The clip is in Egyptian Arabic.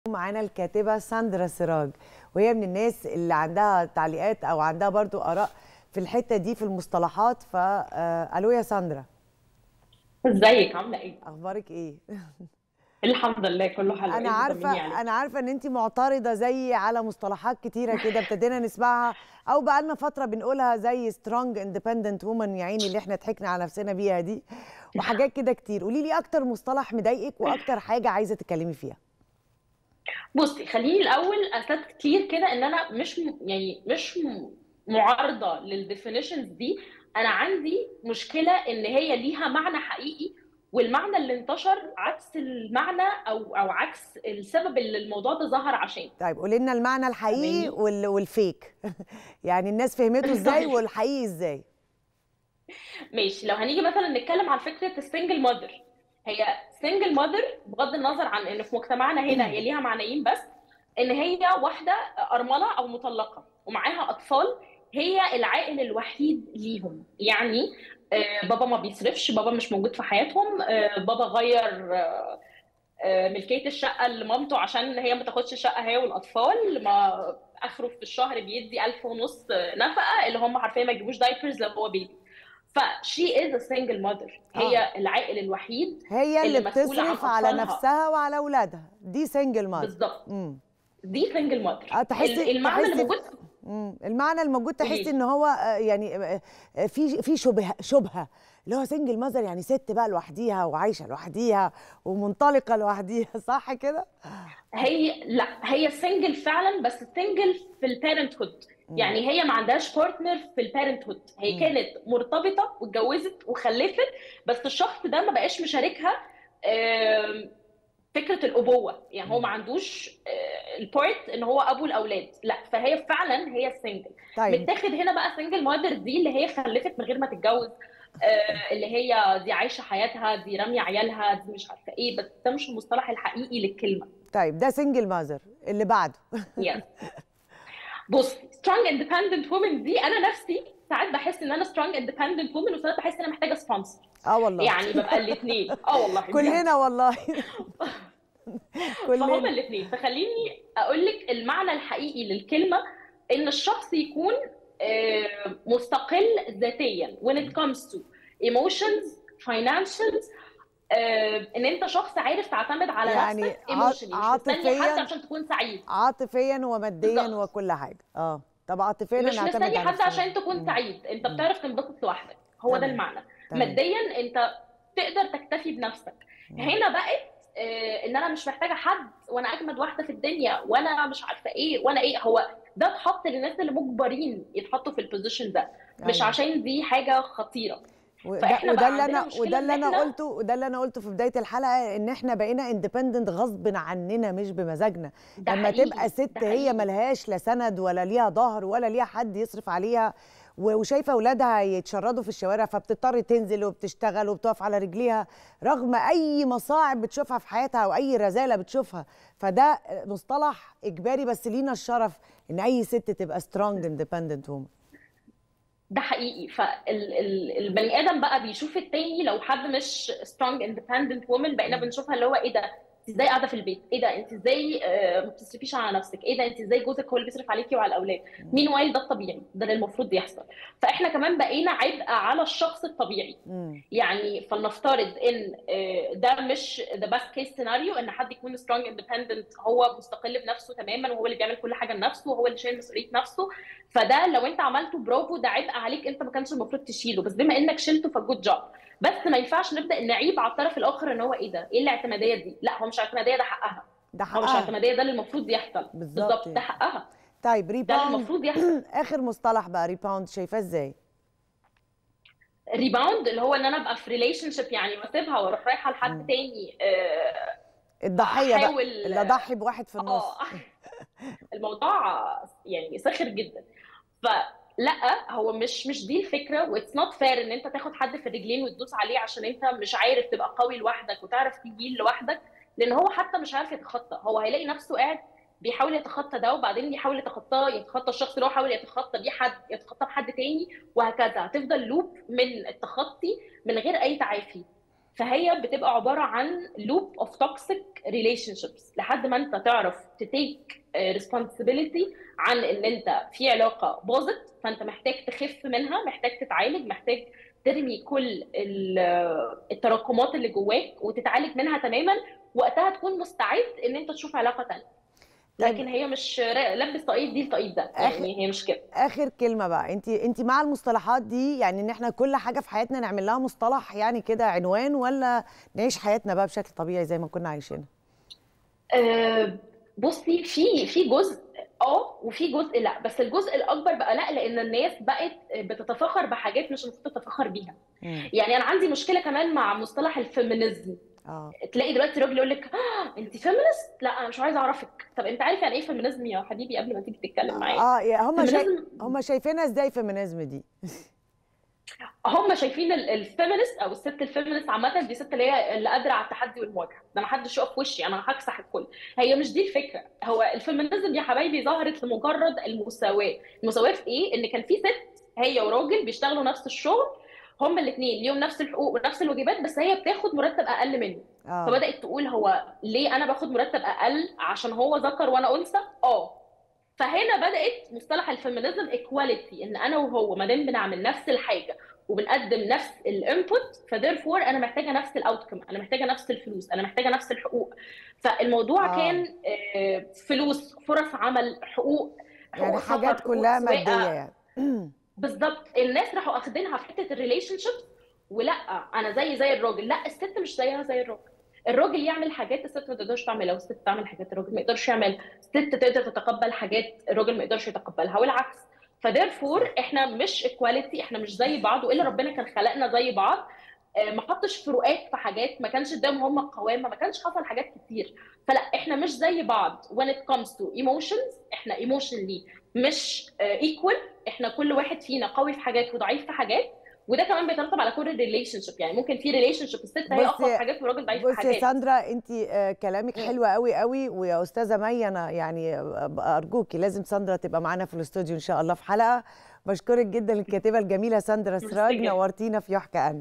معانا الكاتبة ساندرا سراج وهي من الناس اللي عندها تعليقات أو عندها برضو آراء في الحتة دي في المصطلحات فألو يا ساندرا ازيك عامله ايه أخبارك إيه؟ الحمد لله كله حلو أنا انت طمني عارفة عليك أنا عارفة إن أنت معترضة زي على مصطلحات كتيرة كده ابتدينا نسمعها أو بقالنا فترة بنقولها زي سترونج اندبندنت وومن يا عيني اللي إحنا ضحكنا على نفسنا بيها دي وحاجات كده كتير قولي لي أكتر مصطلح مضايقك وأكتر حاجة عايزة تتكلمي فيها بصي خليني الاول اسات كتير كده ان انا مش م... يعني مش م... معارضه للديفينيشنز دي انا عندي مشكله ان هي ليها معنى حقيقي والمعنى اللي انتشر عكس المعنى او او عكس السبب اللي الموضوع ده ظهر عشان طيب قولي لنا المعنى الحقيقي فاهماني وال... والفيك يعني الناس فهمته ازاي طيب والحقيقي ازاي ماشي لو هنيجي مثلا نتكلم عن فكره السنجل ماذر هي سنجل ماذر بغض النظر عن ان في مجتمعنا هنا هي ليها معنيين بس ان هي واحده ارمله او مطلقه ومعاها اطفال هي العائل الوحيد ليهم يعني آه، بابا ما بيصرفش بابا مش موجود في حياتهم آه، بابا غير آه، آه، ملكيه الشقه لمامته عشان هي ما تاخدش الشقه هي والاطفال ما اخره في الشهر بيدي ألف ونص نفقه اللي هم حرفيا ما يجيبوش دايبرز لو هو بيبي فشي از ا سنجل ماذر اه هي العائل الوحيد هي اللي اللي مسؤوله عن بتصرف على اطفالها نفسها وعلى اولادها دي سنجل ماذر بالظبط امم دي سنجل ماذر اه تحسي المعنى اللي تحسي موجود مم. المعنى الموجود قولي تحسي لي ان هو آه، يعني آه، آه، في في شبهه شبهه اللي هو سنجل ماذر يعني ست بقى لوحديها وعايشه لوحديها ومنطلقه لوحديها صح كده؟ هي لا هي سنجل فعلا بس سنجل في البيرنت هود مم. يعني هي ما عندهاش بارتنر في البيرنت هود هي مم. كانت مرتبطه واتجوزت وخلفت بس الشخص ده ما بقاش مشاركها آم، فكره الابوه يعني هو ما مم. عندوش البارت ان هو ابو الاولاد لا فهي فعلا هي سنجل طيب متاخد هنا بقى سنجل ماذر دي اللي هي خلفت من غير ما تتجوز آه، اللي هي دي عايشه حياتها دي راميه عيالها دي مش عارفه ايه بس ده مش المصطلح الحقيقي للكلمه طيب ده سنجل ماذر اللي بعده يس بص strong independent woman دي انا نفسي ساعات بحس ان انا strong independent woman وساعات بحس ان انا محتاجه سبونسر اه والله يعني ببقى الاثنين اه والله بجد كلنا والله فهما كلنا الاثنين فخليني اقول لك المعنى الحقيقي للكلمه ان الشخص يكون آه، مستقل ذاتيا when it comes to emotions financials آه، ان انت شخص عارف تعتمد على يعني نفسك عاط- emotionally مش مستني حد عاطفيا عشان تكون سعيد عاطفيا وماديا بالظبط وكل حاجه اه طب عاطفيا مش نعتمد مستني على حد نفسنا عشان تكون مم. سعيد انت مم. بتعرف تنبسط لوحدك هو ده تمام المعنى تمام ماديا انت تقدر تكتفي بنفسك مم. هنا بقت آه، ان انا مش محتاجه حد وانا اجمد واحده في الدنيا وانا مش عارفه ايه وانا ايه هو ده اتحط للناس اللي مجبرين يتحطوا في البوزيشن ده مش ايوه عشان دي حاجه خطيره وده فاحنا وده بقى اللي عندنا انا مشكله وده ان اللي انا احنا قلته وده اللي انا قلته في بدايه الحلقه ان احنا بقينا اندبندنت غصب عننا مش بمزاجنا ده لما تبقى حقيقي ست ده هي حقيقي ملهاش لا سند ولا ليها ظهر ولا ليها حد يصرف عليها و- وشايفه اولادها يتشردوا في الشوارع فبتضطر تنزل وبتشتغل وبتقف على رجليها رغم اي مصاعب بتشوفها في حياتها او اي رذاله بتشوفها فده مصطلح اجباري بس لينا الشرف ان اي ست تبقى سترونج اندبندنت وومن ده حقيقي فالبني ادم بقى بيشوف التاني لو حد مش سترونج اندبندنت وومن بقينا بنشوفها اللي هو ايه ده انت ازاي قاعده في البيت ايه ده انت ازاي آه، ما بتصرفيش على نفسك ايه ده انت ازاي جوزك هو اللي بيصرف عليكي وعلى الاولاد مين وايل ده الطبيعي ده اللي المفروض يحصل فاحنا كمان بقينا عبء على الشخص الطبيعي يعني فلنفترض ان آه، ده مش ذا بيست كيس سيناريو ان حد يكون سترونج اندبندنت هو مستقل بنفسه تماما وهو اللي بيعمل كل حاجه لنفسه وهو اللي شايل مسؤوليه نفسه فده لو انت عملته برافو ده عبء عليك انت ما كانش المفروض تشيله بس بما انك شلته فجود جوب بس ما ينفعش نبدا نعيب على الطرف الاخر ان هو ايه ده ايه الاعتماديه دي لا هو مش اعتماديه ده حقها ده هو مش حقها اعتماديه ده اللي المفروض يحصل بالظبط بالظبط ده يعني. حقها طيب ده اللي ريباوند المفروض يحصل اخر مصطلح بقى ريباوند شايفاه ازاي ريباوند اللي هو ان انا ابقى في ريليشن شيب يعني واسيبها واروح رايحه لحد مم. تاني آه، الضحيه بقى احاول اللي اضحي بواحد في النص اه الموضوع يعني ساخر جدا فلا هو مش مش دي الفكره واتس نوت فير ان انت تاخد حد في الرجلين وتدوس عليه عشان انت مش عارف تبقى قوي لوحدك وتعرف تجيل لوحدك لان هو حتى مش عارف يتخطى هو هيلاقي نفسه قاعد بيحاول يتخطى ده وبعدين يحاول يتخطاه يتخطى الشخص اللي هو حاول يتخطى بيه حد يتخطى بحد تاني وهكذا هتفضل لوب من التخطي من غير اي تعافي فهي بتبقى عباره عن لوب اوف توكسيك ريليشن شيبس لحد ما انت تعرف تتيك ريسبونسبيلتي عن ان انت في علاقه باظت فانت محتاج تخف منها محتاج تتعالج محتاج ترمي كل التراكمات اللي جواك وتتعالج منها تماما وقتها تكون مستعد ان انت تشوف علاقه ثانيه لكن هي مش لبس طاقية دي الطاقية ده يعني هي مش كده اخر كلمه بقى انت انت مع المصطلحات دي يعني ان احنا كل حاجه في حياتنا نعمل لها مصطلح يعني كده عنوان ولا نعيش حياتنا بقى بشكل طبيعي زي ما كنا عايشينها أه بصي في في جزء اه وفي جزء لا بس الجزء الاكبر بقى لا لان الناس بقت بتتفاخر بحاجات مش المفروض تتفاخر بيها مم. يعني انا عندي مشكله كمان مع مصطلح الفيمينيزم اه تلاقي دلوقتي راجل يقول لك آه انت فيمينست لا انا مش عايزه اعرفك طب انت عارف يعني ايه فيمينيزم يا حبيبي قبل ما تيجي تتكلم معايا اه يا هم شايف فيمينيزم هم شايفينها ازاي فيمينيزم دي هم شايفين ال- الفيمينست او الست الفيمينست عامه دي ست اللي هي اللي قادره على التحدي والمواجهه ده ما حدش يقف في وشي انا هكسح الكل هي مش دي الفكره هو الفيمينيزم يا حبايبي ظهرت لمجرد المساواه المساواه في ايه ان كان في ست هي وراجل بيشتغلوا نفس الشغل هما الاثنين ليهم نفس الحقوق ونفس الواجبات بس هي بتاخد مرتب اقل منه اه فبدات تقول هو ليه انا باخد مرتب اقل عشان هو ذكر وانا انثى اه فهنا بدات مصطلح الفيمينيزم ايكواليتي ان انا وهو ما دام بنعمل نفس الحاجه وبنقدم نفس الانبوت فديرفور انا محتاجه نفس الاوتكم انا محتاجه نفس الفلوس انا محتاجه نفس الحقوق فالموضوع آه. كان آه، فلوس فرص عمل حقوق يعني حقوق سفر حاجات حقوق كلها سواقه ماديه يعني بالظبط الناس راحوا اخدينها في حته الريليشن شيب ولا انا زي زي الراجل لا الست مش زيها زي الراجل الراجل يعمل حاجات الست ما تقدرش تعملها والست تعمل حاجات الراجل ما يقدرش يعمل الست تقدر تتقبل حاجات الراجل ما يقدرش يتقبلها والعكس فديرفور احنا مش ايكواليتي احنا مش زي بعض والا ربنا كان خلقنا زي بعض آه، ما حطش فروقات في حاجات ما كانش قدامهم هم القوامه ما كانش حصل حاجات كتير فلا احنا مش زي بعض when it comes to emotions احنا emotionally مش ايكوال احنا كل واحد فينا قوي في حاجات وضعيف في حاجات وده كمان بيترتب على كل الريليشن شيب يعني ممكن في ريليشن شيب الست هي اقوى بصي- في حاجات والراجل ضعيف في بصي يا حاجات ساندرا انت آه، كلامك مم. حلو قوي قوي ويا استاذه مي انا يعني آه، ارجوكي لازم ساندرا تبقى معانا في الاستوديو ان شاء الله في حلقه بشكرك جدا الكاتبه الجميله ساندرا ميرسي سراج جدا. نورتينا في يحكى أن